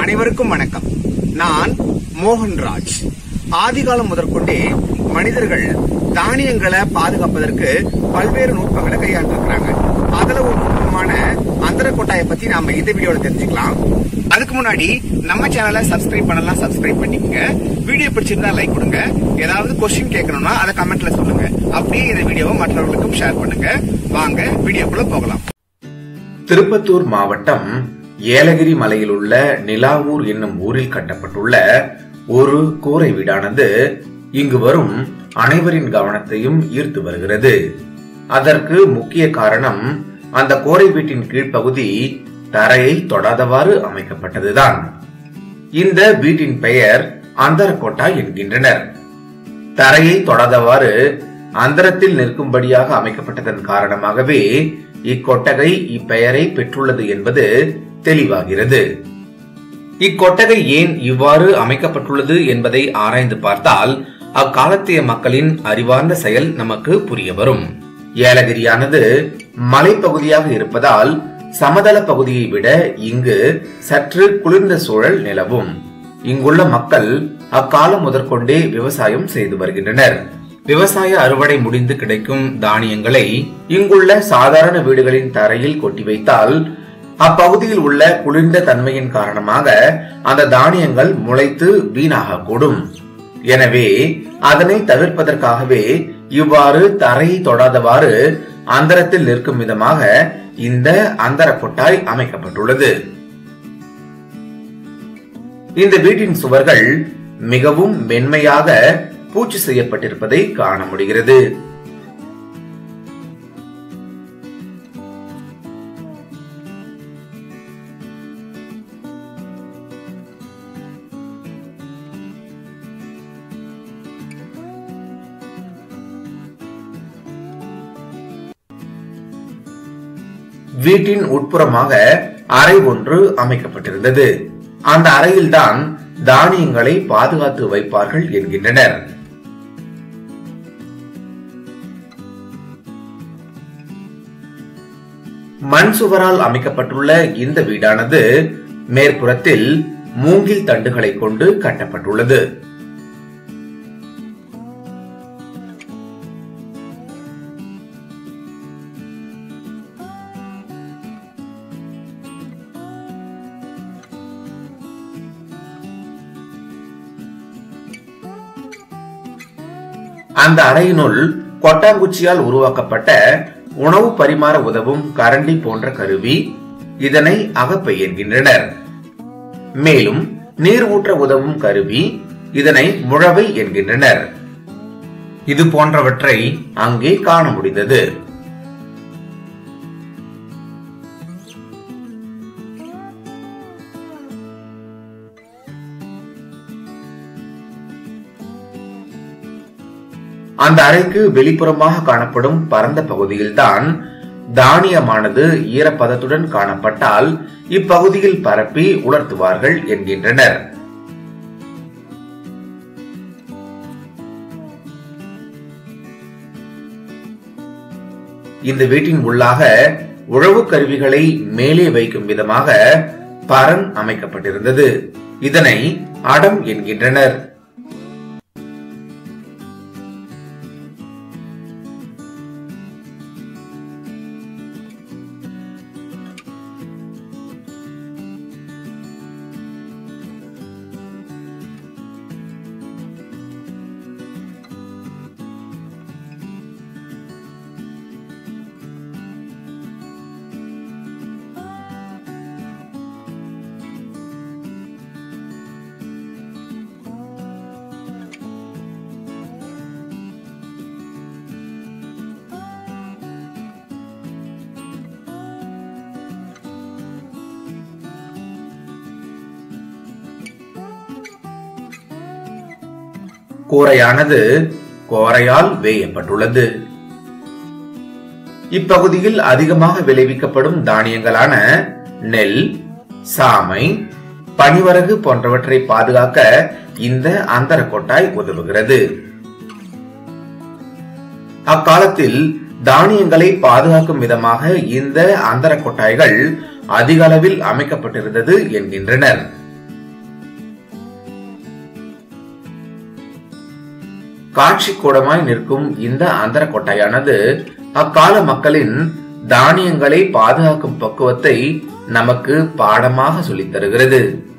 அனைவருக்கும் வணக்கம் நான் மோகன்ராஜ் ஆதிகாலம் முதற்கொண்டே மனிதர்கள் தானியங்களை பாதுகாப்பதற்கு பல்வேறு நுட்பங்களை கையாண்டிருக்கிறாங்க அதுல ஒரு நுட்பமான அந்தர கொட்டாயை பத்தி நாம இந்த வீடியோல தெரிஞ்சுக்கலாம் அதுக்கு முன்னாடி நம்ம சேனலை சப்ஸ்கிரைப் பண்ணலாம் சப்ஸ்கிரைப் பண்ணிக்கங்க வீடியோ பிடிச்சிருந்தா லைக் கொடுங்க ஏதாவது கொஸ்டின் கேட்கணும்னா அதை கமெண்ட்ல சொல்லுங்க அப்படியே இந்த வீடியோவை மற்றவர்களுக்கும் ஷேர் பண்ணுங்க வாங்க வீடியோக்குள்ள போகலாம் திருப்பத்தூர் மாவட்டம் ஏலகிரி மலையில் உள்ள நிலாவூர் என்னும் ஊரில் கட்டப்பட்டுள்ள ஒரு கூரை வீடானது இங்கு வரும் அனைவரின் கவனத்தையும் ஈர்த்து வருகிறது அதற்கு முக்கிய காரணம் அந்த கூரை வீட்டின் கீழ்ப்பகுதி தரையை தொடாதவாறு அமைக்கப்பட்டதுதான் இந்த வீட்டின் பெயர் அந்தரக்கோட்டா என்கின்றனர் தரையை தொடாதவாறு அந்தரத்தில் நிற்கும்படியாக அமைக்கப்பட்டதன் காரணமாகவே இக்கொட்டகை இப்பெயரை பெற்றுள்ளது என்பது தெளிவாகிறது இக்கொட்டகை ஏன் இவ்வாறு அமைக்கப்பட்டுள்ளது என்பதை ஆராய்ந்து பார்த்தால் அக்காலத்திய மக்களின் அறிவார்ந்த செயல் நமக்கு புரிய வரும் ஏலகிரியானது மலைப்பகுதியாக இருப்பதால் சமதள பகுதியை விட இங்கு சற்று குளிர்ந்த சூழல் நிலவும் இங்குள்ள மக்கள் அக்காலம் முதற்கொண்டே விவசாயம் செய்து வருகின்றனர் விவசாய அறுவடை முடிந்து கிடைக்கும் தானியங்களை இங்குள்ள சாதாரண வீடுகளின் தரையில் கொட்டி வைத்தால் அப்பகுதியில் உள்ள குளிர்ந்த தன்மையின் காரணமாக அந்த தானியங்கள் முளைத்து வீணாகக்கூடும் எனவே அதனை தவிர்ப்பதற்காகவே இவ்வாறு தரையை தொடாதவாறு அந்தரத்தில் நிற்கும் விதமாக இந்த அந்தர கொட்டாய் அமைக்கப்பட்டுள்ளது இந்த வீட்டின் சுவர்கள் மிகவும் மென்மையாக பூச்சி செய்யப்பட்டிருப்பதை காண முடிகிறது வீட்டின் உட்புறமாக அறை ஒன்று அமைக்கப்பட்டிருந்தது அந்த அறையில்தான் தானியங்களை பாதுகாத்து வைப்பார்கள் என்கின்றனர் மண் சுவரால் அமைக்கப்பட்டுள்ள இந்த வீடானது மேற்புறத்தில் மூங்கில் தண்டுகளை கொண்டு கட்டப்பட்டுள்ளது அந்த அறையினுள் கொட்டாங்குச்சியால் உருவாக்கப்பட்ட உணவு பரிமாற உதவும் கரண்டி போன்ற கருவி இதனை அகப்பை என்கின்றனர் மேலும் நீர் ஊற்ற உதவும் கருவி இதனை முழவை என்கின்றனர் இது போன்றவற்றை அங்கே காண முடிந்தது அந்த அறைக்கு வெளிப்புறமாக காணப்படும் பரந்த பகுதியில்தான் தானியமானது ஈரப்பதத்துடன் காணப்பட்டால் இப்பகுதியில் பரப்பி உலர்த்துவார்கள் என்கின்றனர் இந்த வீட்டின் உள்ளாக உழவு கருவிகளை மேலே வைக்கும் விதமாக பரன் அமைக்கப்பட்டிருந்தது இதனை அடம் என்கின்றனர் கூரையானது கோரையால் வேயப்பட்டுள்ளது இப்பகுதியில் அதிகமாக விளைவிக்கப்படும் தானியங்களான நெல் சாமை பனிவரகு போன்றவற்றை பாதுகாக்க இந்த அந்தர கொட்டாய் உதவுகிறது அக்காலத்தில் தானியங்களை பாதுகாக்கும் விதமாக இந்த அந்தர கொட்டாய்கள் அதிக அளவில் அமைக்கப்பட்டிருந்தது என்கின்றனர் காட்சி கூடமாய் நிற்கும் இந்த அந்தர கொட்டையானது அக்கால மக்களின் தானியங்களை பாதுகாக்கும் பக்குவத்தை நமக்கு பாடமாக சொல்லித் தருகிறது